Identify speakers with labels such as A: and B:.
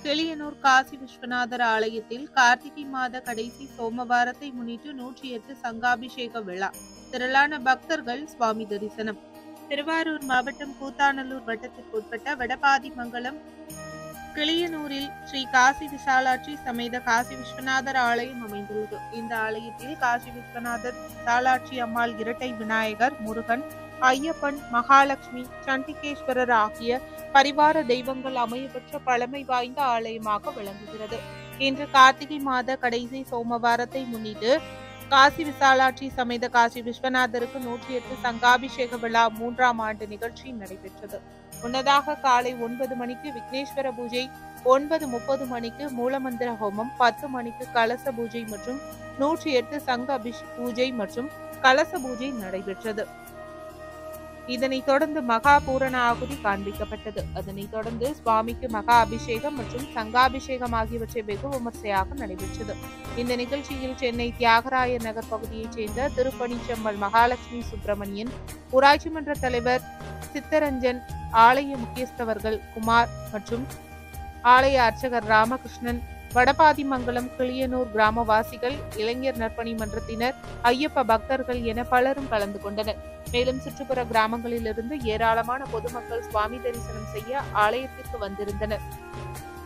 A: கிளியனூர் காசி விஸ்வநாதர் ஆலயத்தில் கார்த்திகை மாத கடைசி சோமவாரத்தை முன்னிட்டு நூற்றி எட்டு சங்காபிஷேக விழா திரளான பக்தர்கள் சுவாமி தரிசனம் திருவாரூர் மாவட்டம் கூத்தாநல்லூர் வட்டத்திற்குட்பட்ட வடபாதிமங்கலம் கிளியனூரில் ஸ்ரீ காசி விசாலாட்சி சமேத காசி விஸ்வநாதர் ஆலயம் அமைந்துள்ளது இந்த ஆலயத்தில் காசி விஸ்வநாதர் விசாலாட்சி அம்மாள் இரட்டை விநாயகர் முருகன் ஐயப்பன் மகாலட்சுமி சண்டிகேஸ்வரர் ஆகிய பரிவார தெய்வங்கள் அமையப்பெற்ற பழமை வாய்ந்த ஆலயமாக விளங்குகிறது இன்று கார்த்திகை மாத கடைசி சோமவாரத்தை முன்னிட்டு காசி விசாலாட்சி சமேத காசி விஸ்வநாதருக்கு நூற்றி எட்டு சங்காபிஷேக விழா மூன்றாம் ஆண்டு நிகழ்ச்சி நடைபெற்றது முன்னதாக காலை ஒன்பது மணிக்கு விக்னேஸ்வர பூஜை ஒன்பது முப்பது மணிக்கு மூலமந்திர ஹோமம் பத்து மணிக்கு கலச பூஜை மற்றும் நூற்றி எட்டு சங்க அபிஷ் பூஜை மற்றும் கலச பூஜை நடைபெற்றது இதனைத் தொடர்ந்து மகா பூரண ஆகுதி காண்பிக்கப்பட்டது அதனைத் தொடர்ந்து சுவாமிக்கு மகா அபிஷேகம் மற்றும் சங்காபிஷேகம் ஆகியவற்றை வெகு விமர்சையாக நடைபெற்றது இந்த நிகழ்ச்சியில் சென்னை தியாகராய நகர் பகுதியைச் சேர்ந்த திருப்பணிச்செம்மல் மகாலட்சுமி சுப்பிரமணியன் ஊராட்சி மன்ற தலைவர் சித்தரஞ்சன் ஆலய முக்கியஸ்தவர்கள் குமார் மற்றும் ஆலய அர்ச்சகர் ராமகிருஷ்ணன் வடபாதிமங்கலம் கிளியனூர் கிராமவாசிகள் இளைஞர் நற்பணி மன்றத்தினர் ஐயப்ப பக்தர்கள் என பலரும் கலந்து கொண்டனர் மேலும் சுற்றுப்புற கிராமங்களிலிருந்து ஏராளமான பொதுமக்கள் சுவாமி தரிசனம் செய்ய ஆலயத்திற்கு வந்திருந்தனர்